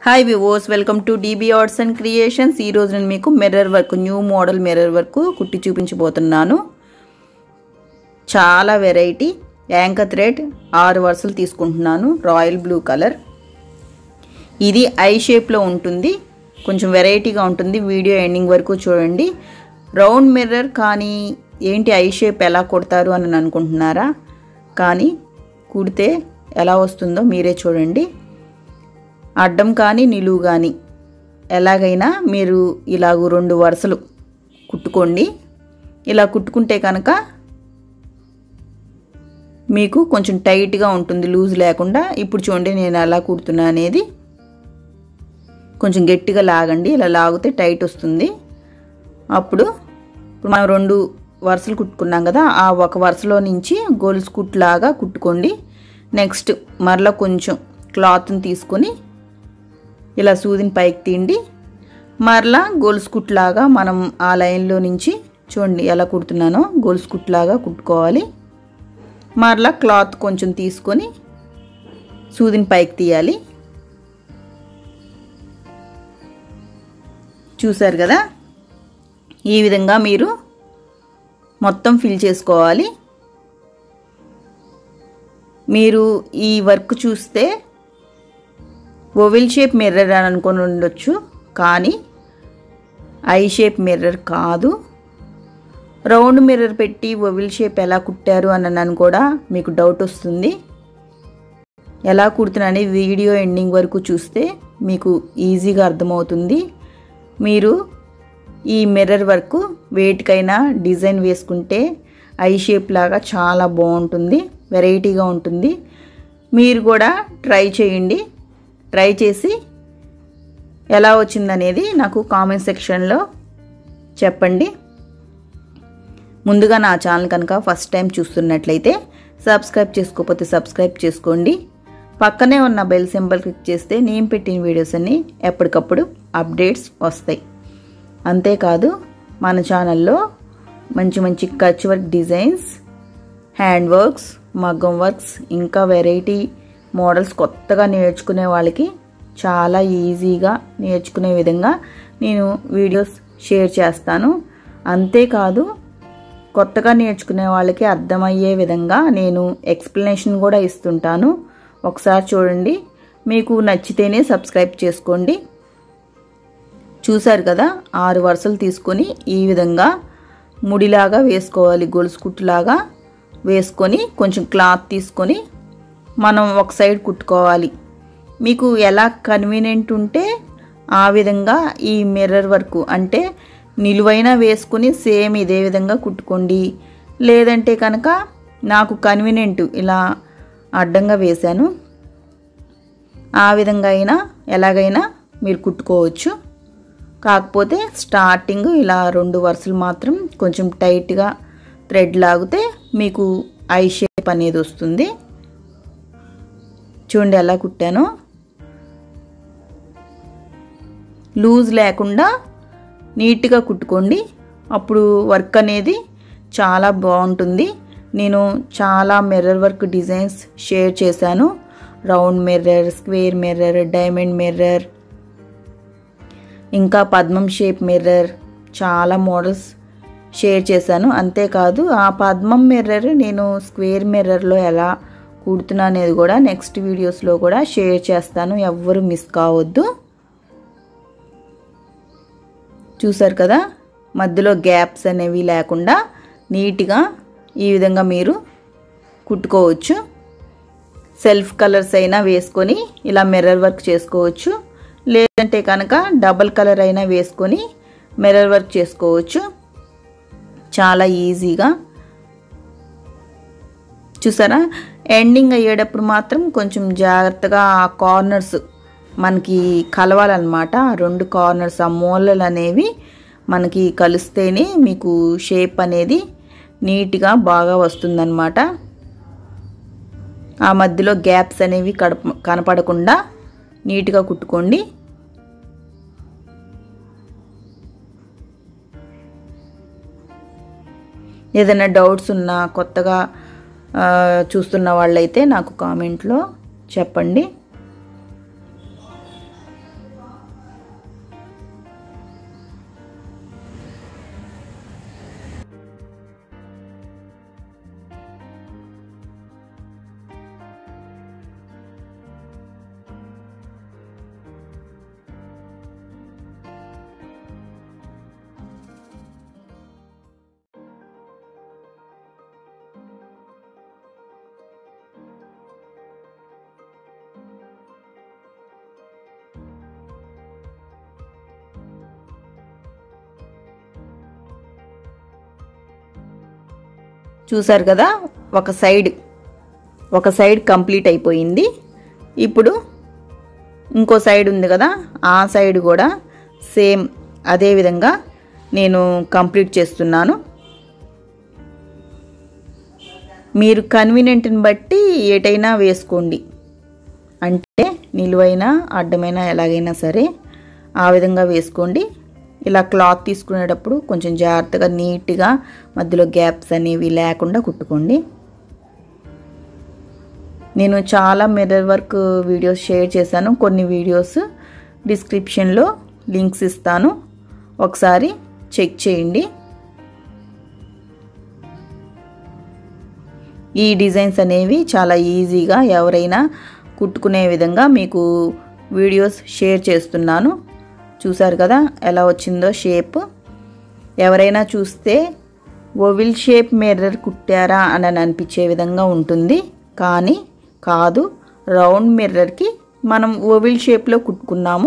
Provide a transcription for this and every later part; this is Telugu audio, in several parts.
హాయ్ వివోస్ welcome to DB arts and creations ఈరోజు నేను మీకు mirror work new model mirror work కుట్టి చూపించబోతున్నాను చాలా వెరైటీ యాంకర్ థ్రెడ్ ఆరు వరుసలు తీసుకుంటున్నాను రాయల్ బ్లూ కలర్ ఇది ఐ షేప్లో ఉంటుంది కొంచెం వెరైటీగా ఉంటుంది వీడియో ఎండింగ్ వరకు చూడండి రౌండ్ మిర్రర్ కానీ ఏంటి ఐ షేప్ ఎలా కొడతారు అని అనుకుంటున్నారా కానీ కుడితే ఎలా వస్తుందో మీరే చూడండి అడ్డం కానీ నిలువు కానీ ఎలాగైనా మీరు ఇలాగ రెండు వరుసలు కుట్టుకోండి ఇలా కుట్టుకుంటే కనుక మీకు కొంచెం టైట్గా ఉంటుంది లూజ్ లేకుండా ఇప్పుడు చూడండి నేను ఎలా కుడుతున్నా అనేది కొంచెం గట్టిగా లాగండి ఇలా లాగితే టైట్ వస్తుంది అప్పుడు ఇప్పుడు మనం రెండు వరుసలు కుట్టుకున్నాం కదా ఆ ఒక వరుసలో నుంచి గోల్స్ కుట్లాగా కుట్టుకోండి నెక్స్ట్ మరలా కొంచెం క్లాత్ని తీసుకొని ఇలా సూదిని పైకి తీండి మరలా గోల్స్ కుట్లాగా మనం ఆ లైన్లో నుంచి చూడండి ఎలా కుడుతున్నానో గోల్స్ కుట్లాగా కుట్టుకోవాలి మరలా క్లాత్ కొంచెం తీసుకొని సూదిని పైకి తీయాలి చూసారు కదా ఈ విధంగా మీరు మొత్తం ఫిల్ చేసుకోవాలి మీరు ఈ వర్క్ చూస్తే ఓవెల్ షేప్ మిర్రర్ అని అనుకొని ఉండొచ్చు కానీ ఐ షేప్ మిర్రర్ కాదు రౌండ్ మిర్రర్ పెట్టి ఓవెల్ షేప్ ఎలా కుట్టారు అని కూడా మీకు డౌట్ వస్తుంది ఎలా కుడుతున్నాను వీడియో ఎండింగ్ వరకు చూస్తే మీకు ఈజీగా అర్థమవుతుంది మీరు ఈ మిర్రర్ వర్క్ వేటికైనా డిజైన్ వేసుకుంటే ఐ షేప్ లాగా చాలా బాగుంటుంది వెరైటీగా ఉంటుంది మీరు కూడా ట్రై చేయండి ట్రై చేసి ఎలా వచ్చిందనేది నాకు కామెంట్ సెక్షన్లో చెప్పండి ముందుగా నా ఛానల్ కనుక ఫస్ట్ టైం చూస్తున్నట్లయితే సబ్స్క్రైబ్ చేసుకోకపోతే సబ్స్క్రైబ్ చేసుకోండి పక్కనే ఉన్న బెల్ సింబల్ క్లిక్ చేస్తే నేను పెట్టిన వీడియోస్ అన్నీ ఎప్పటికప్పుడు అప్డేట్స్ వస్తాయి అంతేకాదు మన ఛానల్లో మంచి మంచి Kutch work designs hand works మగ్గం వర్క్స్ ఇంకా వెరైటీ మోడల్స్ కొత్తగా నేర్చుకునే వాళ్ళకి చాలా ఈజీగా నేర్చుకునే విధంగా నేను వీడియోస్ షేర్ చేస్తాను అంతేకాదు కొత్తగా నేర్చుకునే వాళ్ళకి అర్థమయ్యే విధంగా నేను ఎక్స్ప్లెనేషన్ కూడా ఇస్తుంటాను ఒకసారి చూడండి మీకు నచ్చితేనే సబ్స్క్రైబ్ చేసుకోండి చూశారు కదా ఆరు వరుసలు తీసుకొని ఈ విధంగా ముడిలాగా వేసుకోవాలి గొలుసు కుట్టులాగా వేసుకొని కొంచెం క్లాత్ తీసుకొని మనం ఒక సైడ్ కుట్టుకోవాలి మీకు ఎలా కన్వీనియంట్ ఉంటే ఆ విధంగా ఈ మిర్రర్ వర్క్ అంటే నిలువైన వేసుకుని సేమ్ ఇదే విధంగా కుట్టుకోండి లేదంటే కనుక నాకు కన్వీనియంట్ ఇలా అడ్డంగా వేశాను ఆ విధంగా అయినా ఎలాగైనా మీరు కుట్టుకోవచ్చు కాకపోతే స్టార్టింగ్ ఇలా రెండు వరుసలు మాత్రం కొంచెం టైట్గా థ్రెడ్ లాగితే మీకు ఐ షేప్ అనేది వస్తుంది చూడండి ఎలా కుట్టానో లూజ్ లేకుండా నీట్గా కుట్టుకోండి అప్పుడు వర్క్ అనేది చాలా బాగుంటుంది నేను చాలా మిర్రర్ వర్క్ డిజైన్స్ షేర్ చేశాను round mirror square mirror diamond mirror ఇంకా పద్మం షేప్ మిర్రర్ చాలా మోడల్స్ షేర్ చేశాను అంతేకాదు ఆ పద్మం మిర్రర్ నేను స్క్వేర్ మిర్రర్లో ఎలా కుడుతున్నా అనేది కూడా నెక్స్ట్ వీడియోస్లో కూడా షేర్ చేస్తాను ఎవ్వరు మిస్ కావద్దు చూసారు కదా మధ్యలో గ్యాప్స్ అనేవి లేకుండా నీట్గా ఈ విధంగా మీరు కుట్టుకోవచ్చు సెల్ఫ్ కలర్స్ అయినా వేసుకొని ఇలా మిర్రర్ వర్క్ చేసుకోవచ్చు లేదంటే కనుక డబల్ కలర్ అయినా వేసుకొని మిర్రర్ వర్క్ చేసుకోవచ్చు చాలా ఈజీగా చూసారా ఎండింగ్ అయ్యేటప్పుడు మాత్రం కొంచెం జాగ్రత్తగా ఆ కార్నర్స్ మనకి కలవాలన్నమాట రెండు కార్నర్స్ ఆ మూలలు అనేవి మనకి కలిస్తేనే మీకు షేప్ అనేది నీట్గా బాగా వస్తుందన్నమాట ఆ మధ్యలో గ్యాప్స్ అనేవి కడప కనపడకుండా నీట్గా కుట్టుకోండి ఏదైనా డౌట్స్ ఉన్నా కొత్తగా చూస్తున్న వాళ్ళైతే నాకు కామెంట్లో చెప్పండి చూసారు కదా ఒక సైడ్ ఒక సైడ్ కంప్లీట్ అయిపోయింది ఇప్పుడు ఇంకో సైడ్ ఉంది కదా ఆ సైడ్ కూడా సేమ్ అదే విధంగా నేను కంప్లీట్ చేస్తున్నాను మీరు కన్వీనియంట్ని బట్టి ఏటైనా వేసుకోండి అంటే నిలువైనా అడ్డమైనా ఎలాగైనా సరే ఆ విధంగా వేసుకోండి ఇలా క్లాత్ తీసుకునేటప్పుడు కొంచెం జాగ్రత్తగా నీట్గా మధ్యలో గ్యాప్స్ అనేవి లేకుండా కుట్టుకోండి నేను చాలా మిర్రర్ వర్క్ వీడియోస్ షేర్ చేశాను కొన్ని వీడియోస్ డిస్క్రిప్షన్లో లింక్స్ ఇస్తాను ఒకసారి చెక్ చేయండి ఈ డిజైన్స్ అనేవి చాలా ఈజీగా ఎవరైనా కుట్టుకునే విధంగా మీకు వీడియోస్ షేర్ చేస్తున్నాను చూసారు కదా ఎలా వచ్చిందో షేప్ ఎవరైనా చూస్తే ఓవిల్ షేప్ మిర్రర్ కుట్టారా అని అనిపించే విధంగా ఉంటుంది కానీ కాదు రౌండ్ మిర్రర్కి మనం ఓవిల్ షేప్లో కుట్టుకున్నాము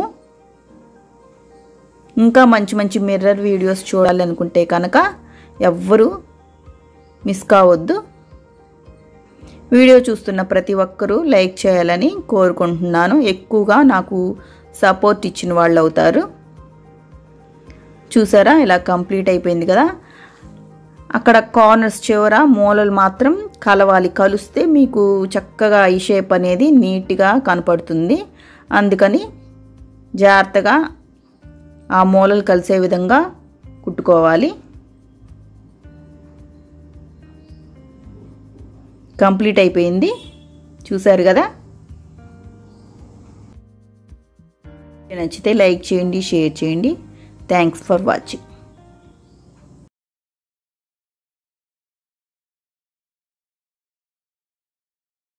ఇంకా మంచి మంచి మిర్రర్ వీడియోస్ చూడాలనుకుంటే కనుక ఎవ్వరూ మిస్ కావద్దు వీడియో చూస్తున్న ప్రతి ఒక్కరూ లైక్ చేయాలని కోరుకుంటున్నాను ఎక్కువగా నాకు సపోర్ట్ ఇచ్చిన వాళ్ళు అవుతారు చూసారా ఇలా కంప్లీట్ అయిపోయింది కదా అక్కడ కార్నర్స్ చివర మూలలు మాత్రం కలవాలి కలిస్తే మీకు చక్కగా ఈ షేప్ అనేది నీట్గా కనపడుతుంది అందుకని జాగ్రత్తగా ఆ మూలలు కలిసే విధంగా కుట్టుకోవాలి కంప్లీట్ అయిపోయింది చూసారు కదా నచ్చితే లైక్ చేయండి షేర్ చేయండి థ్యాంక్స్ ఫర్ వాచింగ్